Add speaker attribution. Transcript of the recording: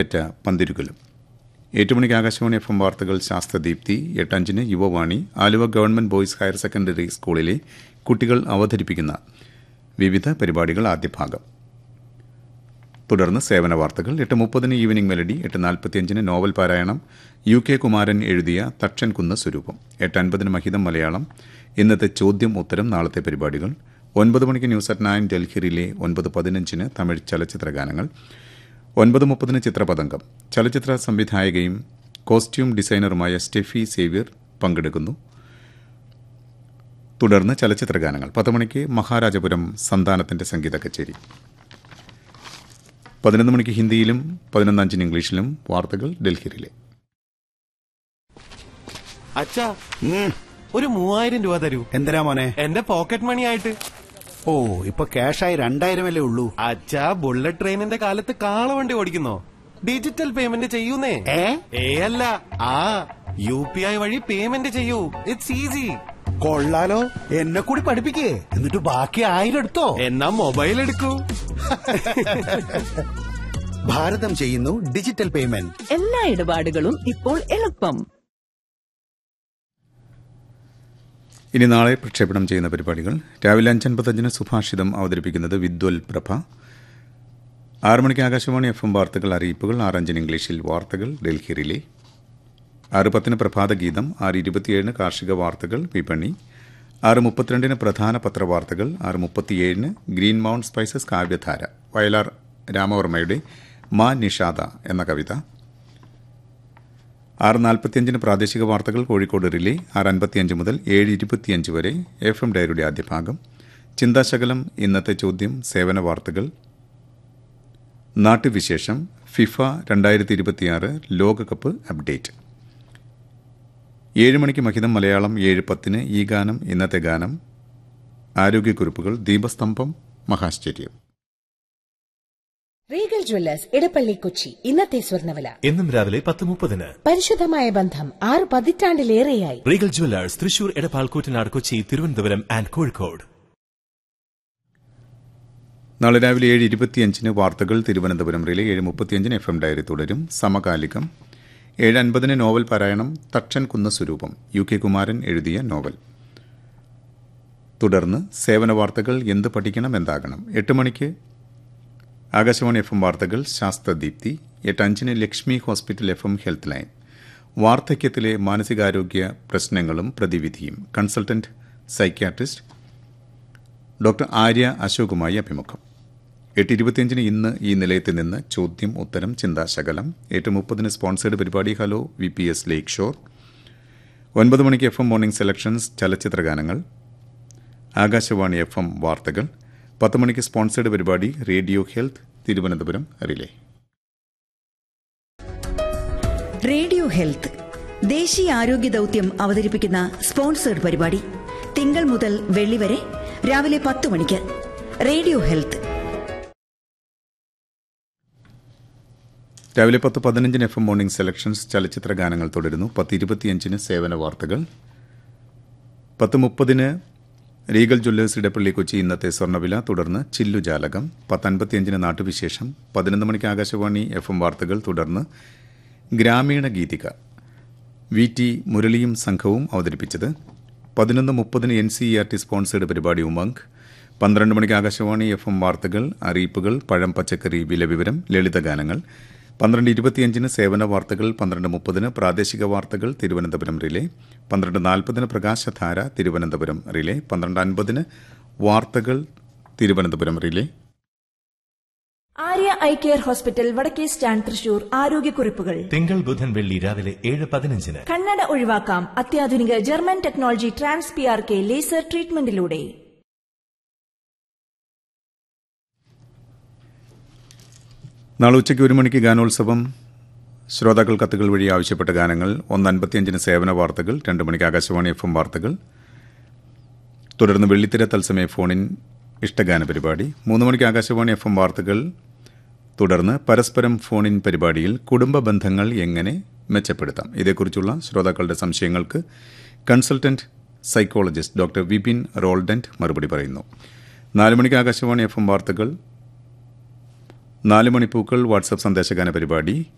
Speaker 1: കൈപ്പറ്റ പന്തിരുകലും എട്ട് മണിക്ക് Akashvani F M വാർത്തകൾ ശാസ്ത്രദീപ്തി എട്ടഞ്ചിന് Yuvavani Aluva government boys higher secondary സ്കൂളിലെ കുട്ടികൾ അവതരിപ്പിക്കുന്ന വിവിധ പരിപാടികൾ ആദ്യ ഭാഗം തുടർന്ന് സേവന വാർത്തകൾ എട്ട് മുപ്പതിന് ഈവനിംഗ് മെലഡി എട്ട് നാൽപ്പത്തിയഞ്ചിന് നോവൽ പാരായണം യു കെ കുമാരൻ എഴുതിയ തക്ഷൻ കുന്ന സ്വരൂപം എട്ട് അൻപതിന് മഹിതം മലയാളം ഇന്നത്തെ ചോദ്യം ഉത്തരം നാളത്തെ പരിപാടികൾ ഒൻപത് മണിക്ക് ന്യൂസ് അറ്റ് നയൻ ഡൽഹിയിലെ ഒൻപത് പതിനഞ്ചിന് തമിഴ് ചലച്ചിത്ര ഗാനങ്ങൾ ഒൻപത് മുപ്പതിന് ചിത്രപതംഗം ചലച്ചിത്ര സംവിധായകയും കോസ്റ്റ്യൂം ഡിസൈനറുമായ സ്റ്റെഫി സേവ്യർ പങ്കെടുക്കുന്നു തുടർന്ന് ചലച്ചിത്ര ഗാനങ്ങൾ പത്ത് മണിക്ക് മഹാരാജപുരം സന്താനത്തിന്റെ സംഗീത കച്ചേരി പതിനൊന്ന് മണിക്ക് ഹിന്ദിയിലും പതിനൊന്ന് അഞ്ചിന് ഇംഗ്ലീഷിലും വാർത്തകൾ ഡൽഹിയിലെ
Speaker 2: അച്ഛാ ഒരു മൂവായിരം രൂപ തരൂ
Speaker 3: എന്തിനാ മോനെ
Speaker 2: എന്റെ പോക്കറ്റ് മണി ആയിട്ട്
Speaker 3: ഓ ഇപ്പൊ ക്യാഷായി രണ്ടായിരമല്ലേ ഉള്ളൂ
Speaker 2: അച്ഛാ ബുള്ളറ്റ് ട്രെയിനിന്റെ കാലത്ത് കാളവണ്ടി ഓടിക്കുന്നോ ഡിജിറ്റൽ പേയ്മെന്റ് ചെയ്യൂന്നേ
Speaker 3: ഏ
Speaker 2: ഏ അല്ല ആ യു പി ഐ വഴി പേയ്മെന്റ് ചെയ്യൂ ഇറ്റ്സ് ഈസി
Speaker 3: കൊള്ളാലോ എന്നെ കൂടി പഠിപ്പിക്കേ എന്നിട്ട് ബാക്കി ആയിരം എടുത്തോ
Speaker 2: എന്നാ മൊബൈൽ എടുക്കൂ
Speaker 3: ഭാരതം ചെയ്യുന്നു ഡിജിറ്റൽ പേയ്മെന്റ്
Speaker 4: എല്ലാ ഇടപാടുകളും ഇപ്പോൾ എളുപ്പം
Speaker 1: ഇനി നാളെ പ്രക്ഷേപണം ചെയ്യുന്ന പരിപാടികൾ രാവിലെ അഞ്ചൻപത്തഞ്ചിന് സുഭാഷിതം അവതരിപ്പിക്കുന്നത് വിദ്വൽ പ്രഭ ആറ് മണിക്ക് ആകാശവാണി എഫ് എം വാർത്തകൾ അറിയിപ്പുകൾ ആറഞ്ചിന് ഇംഗ്ലീഷിൽ വാർത്തകൾ ഡൽഹി റിലേ ആറ് പത്തിന് പ്രഭാത ഗീതം ആറ് ഇരുപത്തിയേഴിന് കാർഷിക വാർത്തകൾ വിപണി ആറ് മുപ്പത്തിരണ്ടിന് പ്രധാന പത്രവാർത്തകൾ ആറ് മുപ്പത്തിയേഴിന് ഗ്രീൻ മൗണ്ട് സ്പൈസസ് കാവ്യധാര വയലാർ രാമവർമ്മയുടെ മാ നിഷാദ എന്ന കവിത ആറ് നാൽപ്പത്തിയഞ്ചിന് പ്രാദേശിക വാർത്തകൾ കോഴിക്കോട് റിലേ ആറ് അൻപത്തിയഞ്ച് മുതൽ ഏഴ് ഇരുപത്തിയഞ്ച് വരെ എഫ് എം ഡയറിയുടെ ആദ്യ ഭാഗം ചിന്താശകലം ഇന്നത്തെ ചോദ്യം സേവന വാർത്തകൾ നാട്ടുവിശേഷം ഫിഫ രണ്ടായിരത്തി ഇരുപത്തിയാറ് ലോകകപ്പ് അപ്ഡേറ്റ് ഏഴ് മണിക്ക് മഹിതം മലയാളം ഏഴ് പത്തിന് ഈ ഗാനം ഇന്നത്തെ ഗാനം ആരോഗ്യക്കുറിപ്പുകൾ ദീപസ്തംഭം മഹാശ്ചര്യം
Speaker 5: റീഗൽ ജ്വല്ലേഴ്സ് ഇടപ്പള്ളി കൊച്ചി ഇന്നത്തെ സ്വർണ്ണവില
Speaker 6: എന്നും രാവിലെ പത്ത് മുപ്പതിന്
Speaker 5: പരിശുദ്ധമായ ബന്ധം ആറ് പതിറ്റാണ്ടിലേറെയായി
Speaker 6: Regal jewellers Thrissur Edappal Koottanad Kochi Thiruvananthapuram and Kozhikode
Speaker 1: നാളെ രാവിലെ ഏഴ് ഇരുപത്തിയഞ്ചിന് വാർത്തകൾ തിരുവനന്തപുരം റിലേ ഏഴ് മുപ്പത്തിയഞ്ചിന് എഫ് എം ഡയറി തുടരും സമകാലികം ഏഴ് അൻപതിന് നോവൽ പാരായണം തക്ഷൻ കുന്ന സ്വരൂപം യു കെ കുമാരൻ എഴുതിയ നോവൽ തുടർന്ന് സേവന വാർത്തകൾ എന്ത് പഠിക്കണം എന്താകണം എട്ട് മണിക്ക് ആകാശവാണി എഫ് എം വാർത്തകൾ ശാസ്ത്രദീപ്തി എട്ട് അഞ്ചിന് Lakshmi hospital F M health line വാർദ്ധക്യത്തിലെ മാനസികാരോഗ്യ പ്രശ്നങ്ങളും പ്രതിവിധിയും കൺസൾട്ടന്റ് സൈക്യാട്രിസ്റ്റ് ഡോക്ടർ ആര്യ അശോകുമായി അഭിമുഖം എട്ട് ഇരുപത്തിയഞ്ചിന് ഇന്ന് ഈ നിലയത്തിൽ നിന്ന് ചോദ്യം ഉത്തരം ചിന്താശകലം എട്ട് മുപ്പതിന് സ്പോൺസേഡ് പരിപാടി hello V P S lakeshore ഒൻപത് മണിക്ക് എഫ് എം മോർണിംഗ് സെലക്ഷൻസ് ചലച്ചിത്ര ഗാനങ്ങൾ ആകാശവാണി എഫ് എം വാർത്തകൾ പത്ത് മണിക്ക് സ്പോൺസേഡ് പരിപാടി radio health Thiruvananthapuram relay
Speaker 7: radio health ദേശീയ ആരോഗ്യ ദൗത്യം അവതരിപ്പിക്കുന്ന സ്പോൺസേഡ് പരിപാടി തിങ്കൾ മുതൽ വെള്ളി വരെ രാവിലെ പത്ത് മണിക്ക് റേഡിയോ ഹെൽത്ത്
Speaker 1: രാവിലെ പത്ത് പതിനഞ്ചിന് എഫ് എം മോർണിംഗ് സെലക്ഷൻസ് ചലച്ചിത്ര ഗാനങ്ങൾ തുടരുന്നു പത്ത് ഇരുപത്തിയഞ്ചിന് സേവന വാർത്തകൾ പത്ത് മുപ്പതിന് റീഗൽ ജ്വല്ലേഴ്സ് ഇടപ്പള്ളി കൊച്ചി ഇന്നത്തെ സ്വർണ്ണവില തുടർന്ന് ചില്ലുജാലകം പത്തൻപത്തിയഞ്ചിന് നാട്ടുവിശേഷം പതിനൊന്ന് മണിക്ക് ആകാശവാണി എഫ് എം വാർത്തകൾ തുടർന്ന് ഗ്രാമീണ ഗീതിക വി ടി മുരളിയും സംഘവും അവതരിപ്പിച്ചത് പതിനൊന്ന് മുപ്പതിന് N C R T sponsored പരിപാടി ഉമങ്ക് പന്ത്രണ്ട് മണിക്ക് ആകാശവാണി എഫ് എം വാർത്തകൾ അറിയിപ്പുകൾ പഴം പച്ചക്കറി വിലവിവരം ലളിതഗാനങ്ങൾ പന്ത്രണ്ട് ഇരുപത്തിയഞ്ചിന് സേവന വാർത്തകൾ പന്ത്രണ്ട് മുപ്പതിന് പ്രാദേശിക വാർത്തകൾ തിരുവനന്തപുരം റിലേ പന്ത്രണ്ട് നാൽപ്പതിന് പ്രകാശധാര തിരുവനന്തപുരം റിലേ പന്ത്രണ്ട് അൻപതിന് വാർത്തകൾ Thiruvananthapuram relay
Speaker 8: Arya eye care hospital വടക്കേ സ്റ്റാൻഡ് തൃശൂർ ആരോഗ്യക്കുറിപ്പുകൾ
Speaker 6: തിങ്കൾ ബുധൻ വെള്ളി രാവിലെ ഏഴ് പതിനഞ്ചിന്
Speaker 8: കണ്ണട ഒഴിവാക്കാം അത്യാധുനിക German technology trans P R K laser ട്രീറ്റ്മെന്റിലൂടെ
Speaker 1: നാളെ ഉച്ചയ്ക്ക് ഒരു മണിക്ക് ഗാനോത്സവം ശ്രോതാക്കൾ കത്തുകൾ വഴി ആവശ്യപ്പെട്ട ഗാനങ്ങൾ ഒന്ന് അൻപത്തിയഞ്ചിന് സേവന വാർത്തകൾ രണ്ട് മണിക്ക് ആകാശവാണി എഫ് എം വാർത്തകൾ തുടർന്ന് വെള്ളിത്തിര തത്സമയ ഫോണിൻ ഇഷ്ടഗാന പരിപാടി മൂന്ന് മണിക്ക് ആകാശവാണി എഫ് എം വാർത്തകൾ തുടർന്ന് പരസ്പരം ഫോണിൻ പരിപാടിയിൽ കുടുംബ ബന്ധങ്ങൾ എങ്ങനെ മെച്ചപ്പെടുത്താം ഇതേക്കുറിച്ചുള്ള ശ്രോതാക്കളുടെ സംശയങ്ങൾക്ക് കൺസൾട്ടന്റ് സൈക്കോളജിസ്റ്റ് ഡോക്ടർ വിപിൻ റോൾഡന്റ് മറുപടി പറയുന്നു നാല് മണിക്ക് ആകാശവാണി എഫ് എം വാർത്തകൾ നാല് മണിപ്പൂക്കൾ വാട്സപ്പ് സന്ദേശഗാന പരിപാടി